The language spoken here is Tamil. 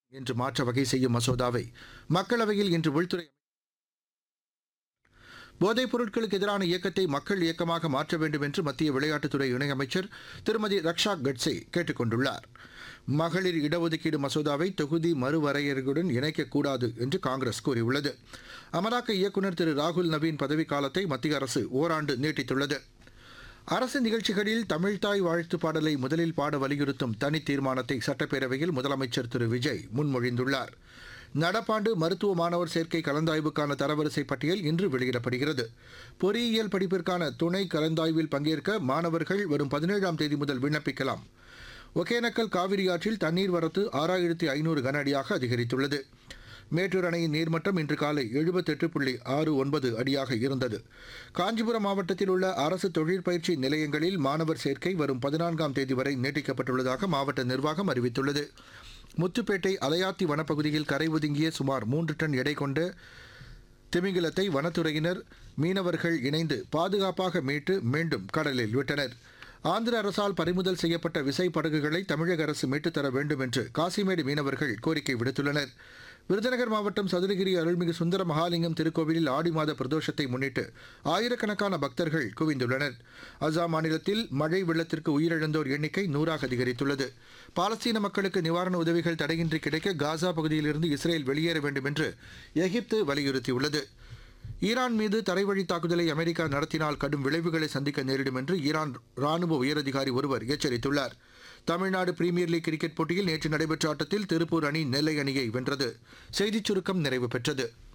என்று மாற்ற வகை செய்யும் மசோதாவை மக்களவையில் இன்று உள்துறை போதைப் பொருட்களுக்கு எதிரான இயக்கத்தை மக்கள் இயக்கமாக மாற்ற வேண்டும் என்று மத்திய விளையாட்டுத்துறை இணையமைச்சர் திருமதி ரக்ஷா கட்சே கேட்டுக் கொண்டுள்ளார் மகளிர் இடஒதுக்கீடு மசோதாவை தொகுதி மறுவரையறையுடன் இணைக்கக்கூடாது என்று காங்கிரஸ் கூறியுள்ளது அமலாக்க இயக்குநர் திரு ராகுல் நவீன் பதவிக்காலத்தை மத்திய அரசு ஓராண்டு நீட்டித்துள்ளது அரசு நிகழ்ச்சிகளில் தமிழ்தாய் வாழ்த்து பாடலை முதலில் பாட வலியுறுத்தும் தனி தீர்மானத்தை சட்டப்பேரவையில் முதலமைச்சர் திரு விஜய் முன்மொழிந்துள்ளார் நடப்பாண்டு மருத்துவ மாணவர் சேர்க்கை கலந்தாய்வுக்கான தரவரிசை பட்டியல் இன்று வெளியிடப்படுகிறது பொறியியல் படிப்பிற்கான துணை கலந்தாய்வில் பங்கேற்க மாணவர்கள் வரும் பதினேழாம் தேதி முதல் விண்ணப்பிக்கலாம் ஒகேனக்கல் காவிரி ஆற்றில் தண்ணீர் வரத்து ஆறாயிரத்தி ஐநூறு கன அடியாக அதிகரித்துள்ளது மேட்டூர் அணையின் நீர்மட்டம் இன்று காலை எழுபத்தெட்டு புள்ளி ஆறு ஒன்பது அடியாக இருந்தது காஞ்சிபுரம் மாவட்டத்தில் உள்ள அரசு தொழிற்பயிற்சி நிலையங்களில் மாணவர் சேர்க்கை வரும் பதினான்காம் தேதி வரை நீட்டிக்கப்பட்டுள்ளதாக மாவட்ட நிர்வாகம் அறிவித்துள்ளது முத்துப்பேட்டை அலையாத்தி வனப்பகுதியில் கரை ஒதுங்கிய சுமார் மூன்று டன் எடை கொண்ட திமிங்கிலத்தை வனத்துறையினர் மீனவர்கள் இணைந்து பாதுகாப்பாக மீட்டு மீண்டும் கடலில் விட்டனர் ஆந்திர அரசால் பறிமுதல் செய்யப்பட்ட விசை படகுகளை தமிழக அரசு மீட்டுத் தர வேண்டும் என்று காசிமேடு மீனவர்கள் கோரிக்கை விடுத்துள்ளனர் விருதுநகர் மாவட்டம் சதுரகிரி அருள்மிகு சுந்தர மகாலிங்கம் திருக்கோவிலில் ஆடி மாத பிரதோஷத்தை முன்னிட்டு ஆயிரக்கணக்கான பக்தர்கள் குவிந்துள்ளனர் அசாம் மாநிலத்தில் மழை வெள்ளத்திற்கு உயிரிழந்தோர் எண்ணிக்கை நூறாக அதிகரித்துள்ளது பாலஸ்தீன மக்களுக்கு நிவாரண உதவிகள் தடையின்றி கிடைக்க காசா பகுதியிலிருந்து இஸ்ரேல் வெளியேற வேண்டும் என்று எகிப்து வலியுறுத்தியுள்ளது ஈரான் மீது தரைவழி தாக்குதலை அமெரிக்கா நடத்தினால் கடும் விளைவுகளை சந்திக்க நேரிடும் என்று ஈரான் ராணுவ உயரதிகாரி ஒருவர் எச்சரித்துள்ளார் தமிழ்நாடு பிரீமியர் லீக் கிரிக்கெட் போட்டியில் நேற்று நடைபெற்ற ஆட்டத்தில் திருப்பூர் அணி நெல்லை அணியை வென்றது செய்திச் சுருக்கம் நிறைவு பெற்றது